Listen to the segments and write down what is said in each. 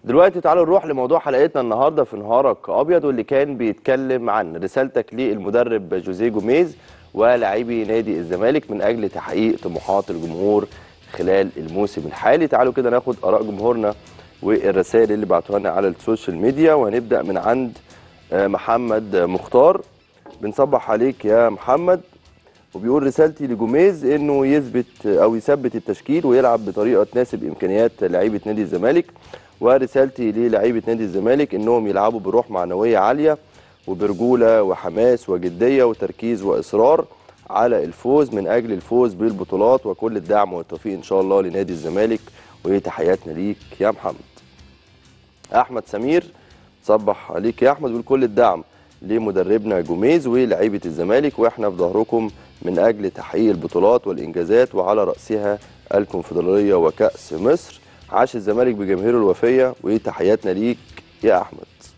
دلوقتي تعالوا نروح لموضوع حلقتنا النهارده في نهارك ابيض واللي كان بيتكلم عن رسالتك للمدرب جوزيه جوميز ولاعبي نادي الزمالك من اجل تحقيق طموحات الجمهور خلال الموسم الحالي تعالوا كده ناخد اراء جمهورنا والرسائل اللي بعتوها لنا على السوشيال ميديا وهنبدا من عند آه، محمد مختار بنصبح عليك يا محمد وبيقول رسالتي لجوميز انه يثبت او يثبت التشكيل ويلعب بطريقه تناسب امكانيات لعيبه نادي الزمالك ورسالتي للاعيبه نادي الزمالك انهم يلعبوا بروح معنويه عاليه وبرجوله وحماس وجديه وتركيز واصرار على الفوز من اجل الفوز بالبطولات وكل الدعم والتوفيق ان شاء الله لنادي الزمالك وتحياتنا ليك يا محمد احمد سمير صبح عليك يا احمد بيقول كل الدعم لمدربنا جوميز ولاعيبه الزمالك واحنا في ظهركم من اجل تحقيق البطولات والانجازات وعلى راسها الكونفدراليه وكاس مصر عاش الزمالك بجماهيره الوفيه وتحياتنا ليك يا احمد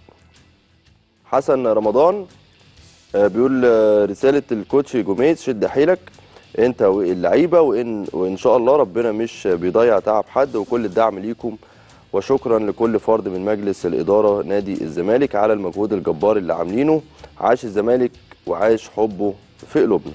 حسن رمضان آه، بيقول آه، رساله الكوتش جوميز شد حيلك انت واللعيبه وان وان شاء الله ربنا مش بيضيع تعب حد وكل الدعم ليكم وشكرا لكل فرد من مجلس الاداره نادي الزمالك على المجهود الجبار اللي عاملينه عاش الزمالك وعاش حبه في قلوبنا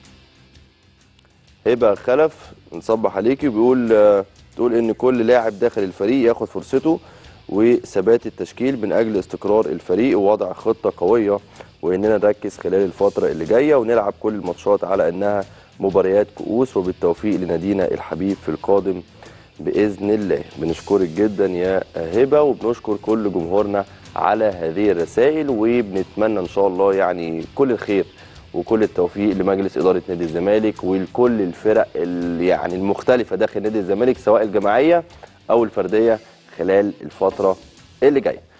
هبه خلف نصبح عليكي وبيقول آه، تقول ان كل لاعب داخل الفريق ياخد فرصته وثبات التشكيل من اجل استقرار الفريق ووضع خطه قويه واننا نركز خلال الفتره اللي جايه ونلعب كل الماتشات على انها مباريات كؤوس وبالتوفيق لنادينا الحبيب في القادم باذن الله بنشكرك جدا يا هبه وبنشكر كل جمهورنا على هذه الرسائل وبنتمنى ان شاء الله يعني كل الخير وكل التوفيق لمجلس اداره نادي الزمالك ولكل الفرق ال- يعني المختلفه داخل نادي الزمالك سواء الجماعيه او الفرديه خلال الفتره اللي جايه